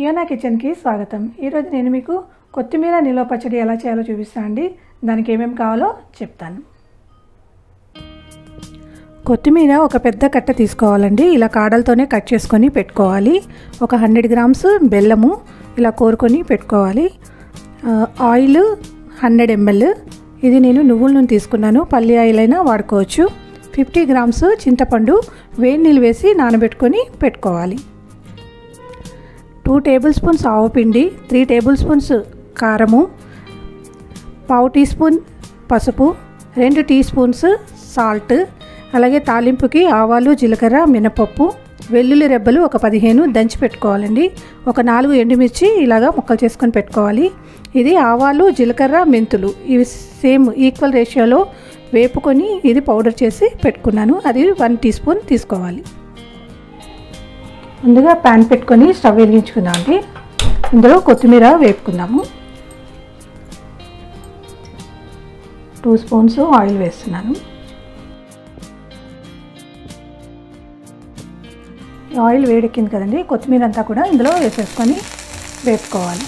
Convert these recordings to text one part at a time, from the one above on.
Fiona కిచెన్కి స్వాగతం ఈరోజు నేను మీకు కొత్తిమీర నిల్వ పచ్చడి ఎలా చేయాలో చూపిస్తాను అండి దానికి ఏమేమి కావాలో చెప్తాను కొత్తిమీర ఒక పెద్ద కట్ట తీసుకోవాలండి ఇలా కాడలతోనే కట్ చేసుకొని పెట్టుకోవాలి ఒక హండ్రెడ్ గ్రామ్స్ బెల్లము ఇలా కోరుకొని పెట్టుకోవాలి ఆ, ఆయిల్ హండ్రెడ్ ఎంఎల్ ఇది నేను నువ్వుల నూనె తీసుకున్నాను పల్లి ఆయిల్ అయినా వాడుకోవచ్చు ఫిఫ్టీ గ్రామ్స్ చింతపండు వేడి నీళ్ళు వేసి నానబెట్టుకొని పెట్టుకోవాలి టూ టేబుల్ స్పూన్స్ ఆవపిండి త్రీ టేబుల్ స్పూన్స్ కారము పావు టీ స్పూన్ పసుపు రెండు టీ స్పూన్స్ సాల్ట్ అలాగే తాలింపుకి ఆవాలు జీలకర్ర మినపప్పు వెల్లుల్లి రెబ్బలు ఒక పదిహేను దంచి పెట్టుకోవాలండి ఒక నాలుగు ఎండుమిర్చి ఇలాగా ముక్కలు చేసుకొని పెట్టుకోవాలి ఇది ఆవాలు జీలకర్ర మెంతులు ఇవి సేమ్ ఈక్వల్ రేషియోలో వేపుకొని ఇది పౌడర్ చేసి పెట్టుకున్నాను అది వన్ టీ స్పూన్ తీసుకోవాలి ముందుగా ప్యాన్ పెట్టుకొని స్టవ్ వెలిగించుకుందాం అండి ఇందులో కొత్తిమీర వేపుకుందాము టూ స్పూన్స్ ఆయిల్ వేస్తున్నాను ఈ ఆయిల్ వేడెక్కింది కదండి కొత్తిమీర అంతా కూడా ఇందులో వేసేసుకొని వేపుకోవాలి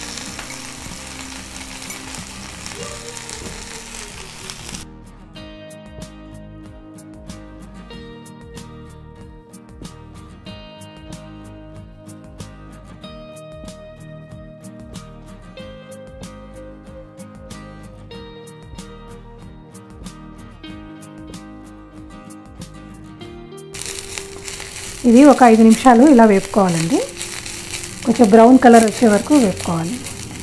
ఇది ఒక ఐదు నిమిషాలు ఇలా వేపుకోవాలండి కొంచెం బ్రౌన్ కలర్ వచ్చే వరకు వేపుకోవాలి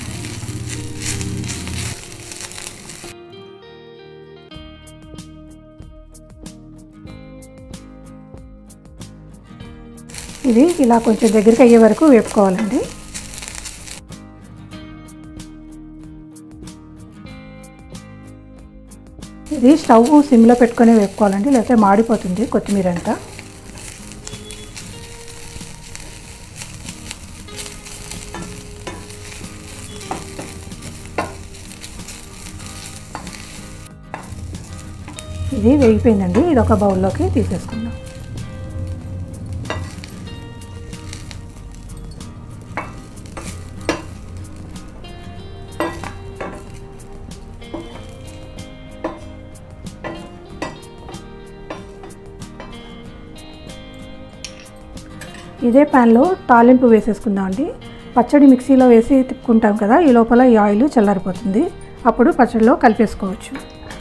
ఇది ఇలా కొంచెం దగ్గరికి అయ్యే వరకు వేపుకోవాలండి ఇది స్టవ్ సిమ్లో పెట్టుకొని వేపుకోవాలండి లేకపోతే మాడిపోతుంది కొత్తిమీర అంతా ఇది వేగిపోయిందండి ఇది ఒక బౌల్లోకి తీసేసుకుందాం ఇదే ప్యాన్లో తాలింపు వేసేసుకుందాం అండి పచ్చడి మిక్సీలో వేసి తిప్పుకుంటాం కదా ఈ లోపల ఈ ఆయిల్ చల్లారిపోతుంది అప్పుడు పచ్చడిలో కలిపేసుకోవచ్చు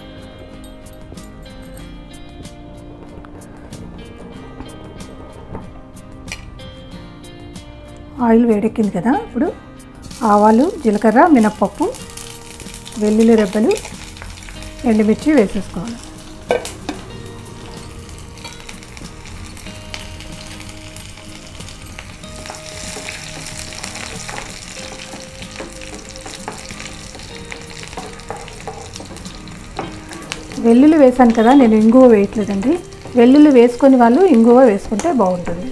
ఆయిల్ వేడెక్కింది కదా ఇప్పుడు ఆవాలు జీలకర్ర మినప్పప్పు వెల్లుల్లి రెబ్బలు ఎండుమిర్చి వేసేసుకోవాలి వెల్లుల్లి వేసాను కదా నేను ఇంగువ వేయట్లేదండి వెల్లుల్లి వేసుకొని వాళ్ళు ఇంగువ వేసుకుంటే బాగుంటుంది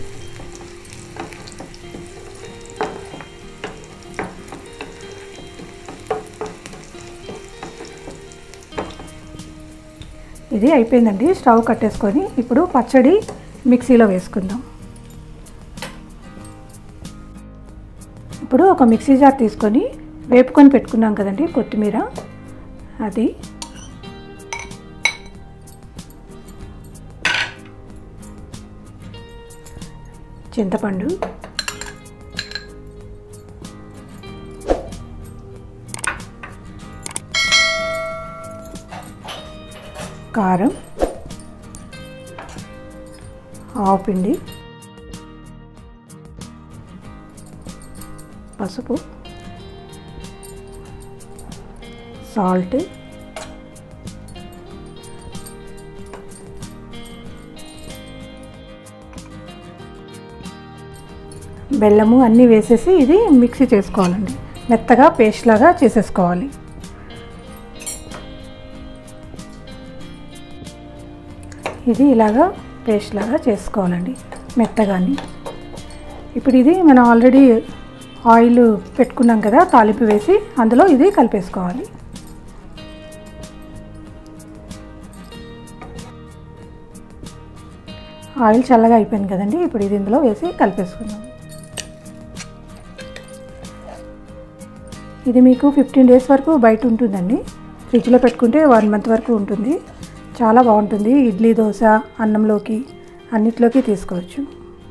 ఇది అయిపోయిందండి స్టవ్ కట్టేసుకొని ఇప్పుడు పచ్చడి మిక్సీలో వేసుకుందాం ఇప్పుడు ఒక మిక్సీ జార్ తీసుకొని వేపుకొని పెట్టుకున్నాం కదండి కొత్తిమీర అది చింతపండు కారం ఆవుపిండి పసుపు సాల్ట్ బెల్లము అన్నీ వేసేసి ఇది మిక్సీ చేసుకోవాలండి మెత్తగా పేస్ట్ లాగా చేసేసుకోవాలి ఇది ఇలాగా పేస్ట్ లాగా చేసుకోవాలండి మెత్తగాని ఇప్పుడు ఇది మనం ఆల్రెడీ ఆయిల్ పెట్టుకున్నాం కదా తాలింపు వేసి అందులో ఇది కలిపేసుకోవాలి ఆయిల్ చల్లగా అయిపోయింది కదండి ఇప్పుడు ఇది ఇందులో వేసి కలిపేసుకుందాం ఇది మీకు ఫిఫ్టీన్ డేస్ వరకు బయట ఉంటుందండి ఫ్రిడ్జ్లో పెట్టుకుంటే వన్ మంత్ వరకు ఉంటుంది చాలా బాగుంటుంది ఇడ్లీ దోశ అన్నంలోకి అన్నిట్లోకి తీసుకోవచ్చు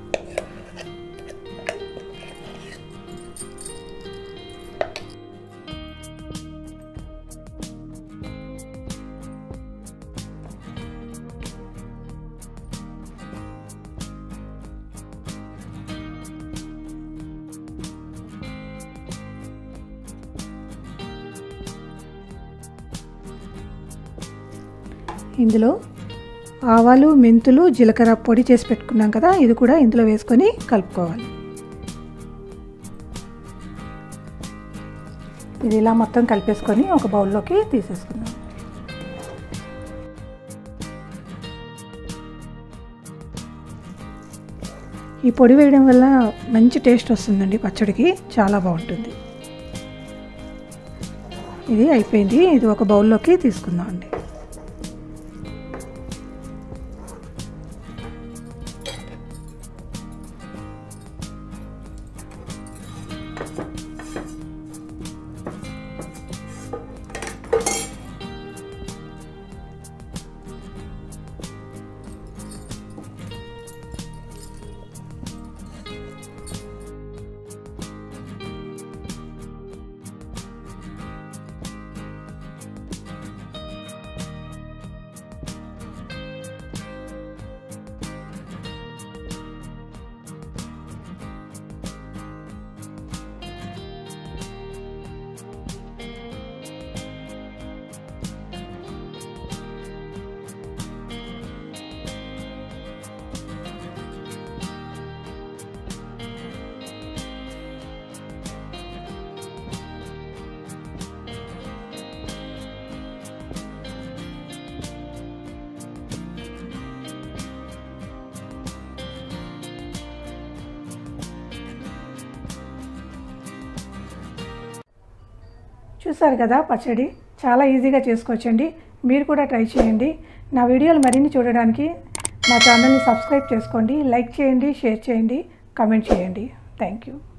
ఇందులో ఆవాలు మెంతులు జీలకర్ర పొడి చేసి పెట్టుకున్నాం కదా ఇది కూడా ఇందులో వేసుకొని కలుపుకోవాలి ఇది ఇలా మొత్తం కలిపేసుకొని ఒక బౌల్లోకి తీసేసుకుందాం ఈ పొడి వేయడం వల్ల మంచి టేస్ట్ వస్తుందండి పచ్చడికి చాలా బాగుంటుంది ఇది అయిపోయింది ఇది ఒక బౌల్లోకి తీసుకుందాం అండి చూసారు కదా పచ్చడి చాలా ఈజీగా చేసుకోవచ్చండి మీరు కూడా ట్రై చేయండి నా వీడియోలు మరిన్ని చూడడానికి నా ఛానల్ని సబ్స్క్రైబ్ చేసుకోండి లైక్ చేయండి షేర్ చేయండి కామెంట్ చేయండి థ్యాంక్ యూ